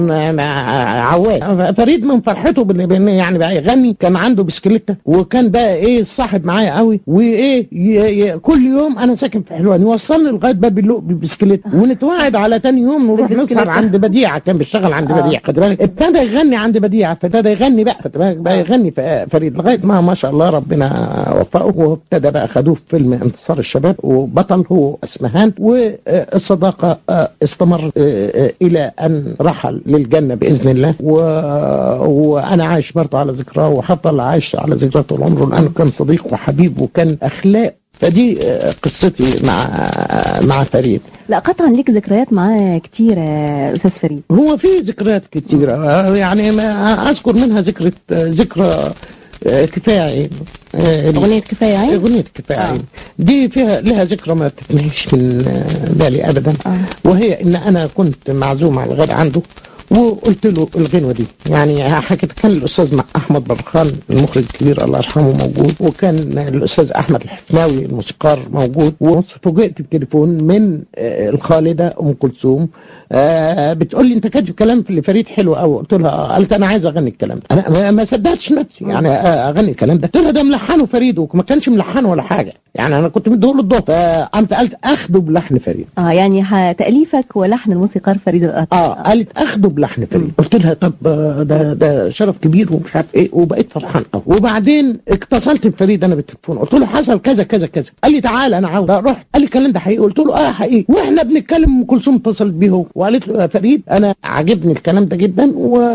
عواد فريد من فرحته بان بإن يعني بقى يغني كان عنده بسكليته وكان بقى ايه صاحب معايا قوي وايه ي- ي- كل يوم انا ساكن في حلوان يوصلني لغايه باب اللوق بالبسكليت ونتواعد على تاني يوم نروح بالبسكليتة. نسهر عند بديعه كان بيشتغل عند آه. بديعه خد بالك ابتدى يغني عند بديعه فابتدى يغني بقى خد بالك بقى يغني ف- فريد لغايه ما ما شاء الله ربنا وفقه وابتدى بقى خدوه في فيلم انتصار الشباب وبطل هو اسمهان والصداقه آه، استمرت آه، آه، الى ان رحل للجنه باذن الله و... وانا عايش برضه على ذكراه وهفضل عايش على ذكراه طول عمره لانه كان صديق وحبيب وكان اخلاق فدي آه، قصتي مع مع فريد لا قطعا ليك ذكريات معاه كتير يا استاذ فريد هو في ذكريات كتيرة آه، يعني ما أذكر منها ذكرى آه، ذكرى آه، كفاية عين آه، اغنيه كفايه عين أغنية كفاية آه. عين دي فيها لها ذكرى ما تتنهيش من آه، بالي أبدا آه. وهي إن أنا كنت معزوم على الغداء عنده وقلت له الغنوة دي يعني حكيت كان الأستاذ مع أحمد برخان المخرج الكبير الله يرحمه موجود وكان الأستاذ أحمد الحفناوي الموسيقار موجود وفوجئت بتليفون من آه، الخالدة أم كلثوم آه بتقول لي انت كاتب كلام في فريد حلو قوي قلت لها آه. قالت انا عايز اغني الكلام ده انا ما- ما صدقتش نفسي يعني آه، اغني الكلام ده قلت لها ده ملحنه فريد وما كانش ملحنه ولا حاجه يعني انا كنت مديله الضغط فقمت قالت اخده بلحن فريد اه يعني ه- تاليفك ولحن الموسيقار فريد الأطرش اه قالت اخده بلحن فريد قلت لها طب آه، ده ده شرف كبير ومش عارف ايه وبقيت فرحان قوي وبعدين اتصلت بفريد انا بالتليفون قلت له حصل كذا كذا كذا قال لي تعالى انا عاوز رحت قال لي الكلام ده حقيقي قلت له اه حقيقي واحنا بنتكلم ام كلثوم اتصلت بيه هو وقالت له يا فريد انا عاجبني الكلام ده جدا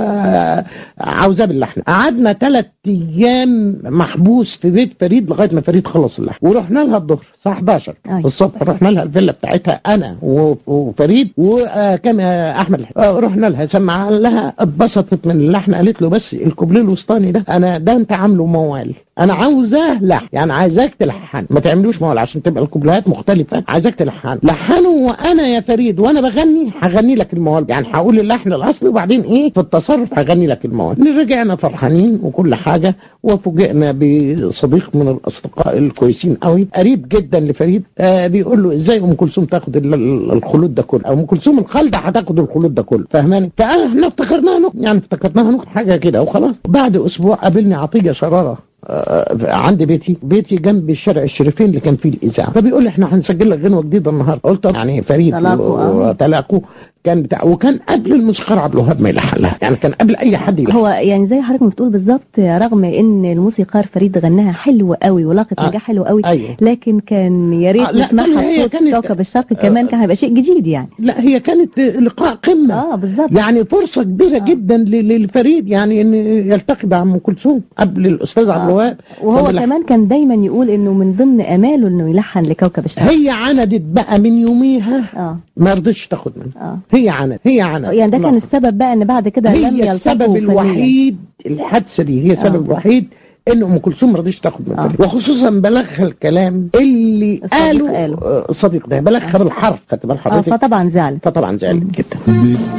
وعاوزاه باللحن قعدنا ثلاث ايام محبوس في بيت فريد لغايه ما فريد خلص اللحن ورحنا لها الظهر الساعه 11 أي. الصبح رحنا لها الفيلا بتاعتها انا و- وفريد وكان احمد الح- آه، رحنا لها سمع لها اتبسطت من اللحن قالت له بس الكوبليه الوسطاني ده انا ده انت عامله موال انا عاوزاه لحن يعني عايزاك تلحن ما تعملوش موال عشان تبقى الكوبليهات مختلفه عايزاك تلحن لحنه وانا يا فريد وانا بغني هغني لك الموال يعني هقول اللحن الاصلي وبعدين ايه في التصرف هغني لك الموال رجعنا فرحانين وكل حاجه وفوجئنا بصديق من الاصدقاء الكويسين قوي قريب جدا لفريد آه بيقول له ازاي ام كلثوم تاخد ال- ال- الخلود ده كله او ام كلثوم الخالده هتاخد الخلود ده كله فاهماني فاحنا افتكرناها نكته يعني افتكرناها نكته حاجه كده وخلاص بعد اسبوع قابلني عطيه شراره آه، عند بيتي بيتي جنب الشارع الشريفين اللي كان فيه الاذاعه فبيقول لي احنا هنسجل لك غنوه جديده النهارده قلت طب يعني فريد تلاقوا، آه. وتلاقوا كان بتاع وكان قبل الموسيقار عبد الوهاب ما يلحن لها يعني كان قبل اي حد يلحن هو يعني زي حضرتك ما بتقول بالظبط رغم ان الموسيقار فريد غناها حلو قوي ولاقت آه. نجاح حلو قوي أيوة. لكن كان يا ريت آه، لا، كان نسمعها هي بصوت كانت- كوكب الشرق كمان كان هيبقى شيء جديد يعني لا هي كانت لقاء قمه اه بالظبط يعني فرصة كبيرة جدا ل- للفريد يعني ان يلتقي مع ام كلثوم قبل الاستاذ عبد الوهاب وهو طب الح- كمان كان دايما يقول انه من ضمن اماله انه يلحن لكوكب الشرق هي عندت بقى من يوميها اه ما رضتش تاخد منه اه هي عند هي عند يعني ده كان السبب بقى ان بعد كده لم هي يلتقوا السبب فنياً. الوحيد الحادثة دي هي السبب آه. الوحيد ان ام كلثوم ما رضتش تاخد من آه. فريد وخصوصا بلغها الكلام اللي الصديق قاله قاله. آه، الصديق ده بلغها بالحرف خدت بال اه حضرتك فطبعا زعل فطبعا زعلت جدا